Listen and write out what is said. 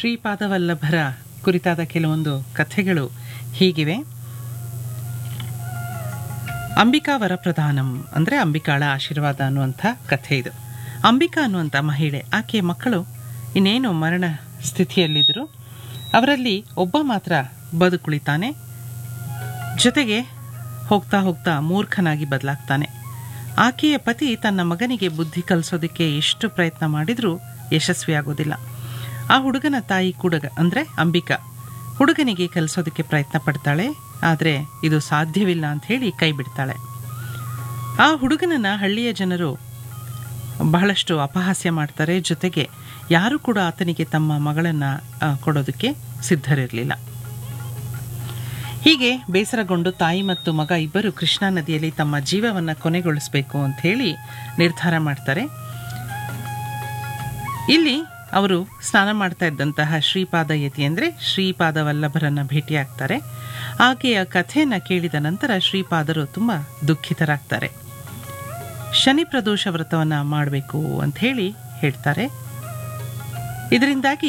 ಶ್ರೀಪಾದವಲ್ಲಭರ ಕುರಿತಾದ ಕೆಲವೊಂದು ಕಥೆಗಳು ಹೀಗಿವೆ ಅಂಬಿಕಾ ವರಪ್ರಧಾನಂ ಅಂದರೆ ಅಂಬಿಕಾಳ ಆಶೀರ್ವಾದ ಅನ್ನುವಂಥ ಕಥೆ ಇದು ಅಂಬಿಕಾ ಅನ್ನುವಂಥ ಮಹಿಳೆ ಆಕೆಯ ಮಕ್ಕಳು ಇನ್ನೇನು ಮರಣ ಸ್ಥಿತಿಯಲ್ಲಿದ್ದರು ಅವರಲ್ಲಿ ಒಬ್ಬ ಮಾತ್ರ ಬದುಕುಳಿತಾನೆ ಜೊತೆಗೆ ಹೋಗ್ತಾ ಹೋಗ್ತಾ ಮೂರ್ಖನಾಗಿ ಬದಲಾಗ್ತಾನೆ ಆಕೆಯ ಪತಿ ತನ್ನ ಮಗನಿಗೆ ಬುದ್ಧಿ ಕಲಿಸೋದಕ್ಕೆ ಎಷ್ಟು ಪ್ರಯತ್ನ ಮಾಡಿದರೂ ಯಶಸ್ವಿಯಾಗೋದಿಲ್ಲ ಆ ಹುಡುಗನ ತಾಯಿ ಕುಡಗ ಅಂದರೆ ಅಂಬಿಕಾ ಹುಡುಗನಿಗೆ ಕಲಿಸೋದಕ್ಕೆ ಪ್ರಯತ್ನ ಪಡ್ತಾಳೆ ಆದರೆ ಇದು ಸಾಧ್ಯವಿಲ್ಲ ಅಂತ ಹೇಳಿ ಕೈ ಬಿಡ್ತಾಳೆ ಆ ಹುಡುಗನನ್ನ ಹಳ್ಳಿಯ ಜನರು ಬಹಳಷ್ಟು ಅಪಹಾಸ್ಯ ಮಾಡ್ತಾರೆ ಜೊತೆಗೆ ಯಾರು ಕೂಡ ಆತನಿಗೆ ತಮ್ಮ ಮಗಳನ್ನು ಕೊಡೋದಕ್ಕೆ ಸಿದ್ಧರಿರಲಿಲ್ಲ ಹೀಗೆ ಬೇಸರಗೊಂಡು ತಾಯಿ ಮತ್ತು ಮಗ ಇಬ್ಬರು ಕೃಷ್ಣಾ ನದಿಯಲ್ಲಿ ತಮ್ಮ ಜೀವವನ್ನು ಕೊನೆಗೊಳಿಸಬೇಕು ಅಂತ ಹೇಳಿ ನಿರ್ಧಾರ ಮಾಡ್ತಾರೆ ಇಲ್ಲಿ ಅವರು ಸ್ನಾನ ಮಾಡ್ತಾ ಇದ್ದಂತಹ ಶ್ರೀಪಾದ ಯತಿ ಅಂದರೆ ಶ್ರೀಪಾದ ವಲ್ಲಭರನ್ನ ಭೇಟಿಯಾಗ್ತಾರೆ ಆಕೆಯ ಕಥೆಯನ್ನು ಕೇಳಿದ ನಂತರ ಶ್ರೀಪಾದರು ತುಂಬ ದುಃಖಿತರಾಗ್ತಾರೆ ಶನಿ ಪ್ರದೋಷ ವ್ರತವನ್ನು ಮಾಡಬೇಕು ಅಂತ ಹೇಳಿ ಹೇಳ್ತಾರೆ ಇದರಿಂದಾಗಿ